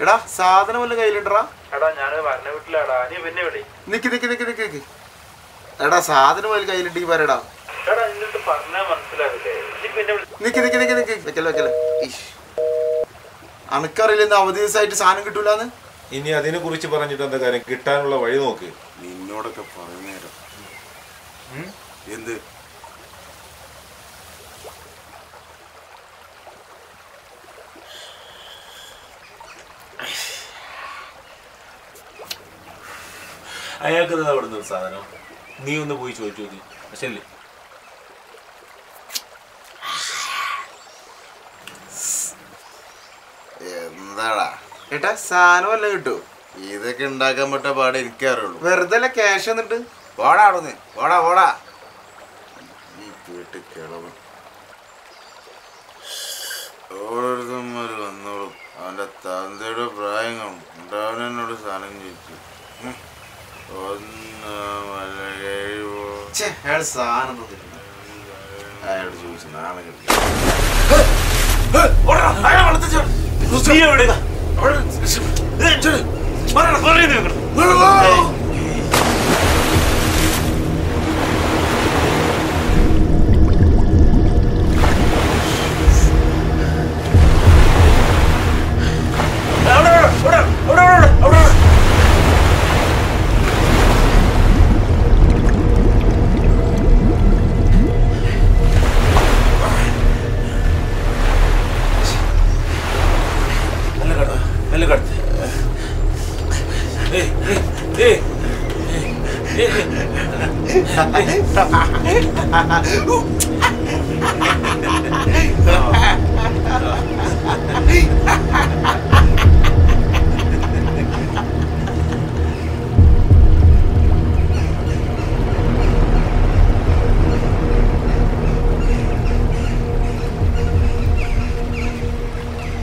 എടാ സാധനം വല്ല കയ്യിലുണ്ടടാ എടാ ഞാൻ വരണ വീട്ടിലാടാ നീ പിന്നെ വിളി നിക്ക് നിക്ക് നിക്ക് നിക്ക് നിക്ക് എടാ സാധനം വല്ല കയ്യിലുണ്ടെങ്കിൽ പറയടാ എടാ എന്നിട്ട് പറഞ്ഞാ മനസ്സിലാവില്ലേ നീ പിന്നെ വിളി നിക്ക് നിക്ക് നിക്ക് നിക്ക് വെക്കല്ലേ വെക്കല്ലേ ഇഷ്. അനക്കറിയില്ല ഇന്ന് അവധി ദിവസമായിട്ട് സാധനം കിട്ടൂലെന്ന് ഇനി അതിനെ കുറിച്ച് പറഞ്ഞിട്ട് എന്താ കാര്യം കിട്ടാനുള്ള വഴി നോക്ക് നിന്നോടൊക്കെ പറഞ്ഞേരം എന്ത് അയാൾക്ക് എന്താ അവിടെ നിന്ന് സാധനം നീ ഒന്ന് പോയി ചോദിച്ചു നോക്കി ശരി എന്താടാ ഏട്ടാ സാധനം വല്ല കിട്ടൂ ഇതൊക്കെ ഉണ്ടാക്കാൻ പറ്റ പാടെ എനിക്കേ അറിയുള്ളൂ വെറുതെ അല്ല ക്യാഷ് എന്നിട്ട് പോടാ അവിടെ പോടാ പോടാ ഈ വീട്ടിൽ കിളവ് ഓരോരുത്തന്മാർ വന്നോളും അവന്റെ തന്തയുടെ പ്രായം കാണും ഉണ്ടാവൻ എന്നോട് സാധനം ചോദിച്ചു ഉം. ഒന്നാമല കഴിവോ അയാൾ സാധനം തന്നിട്ടുണ്ട് അയാളോട് ചോദിച്ചു നാളെ കിട്ടി നല്ല കടത്ത് ഏയ് ഏയ് ഏയ് ഏയ് ആ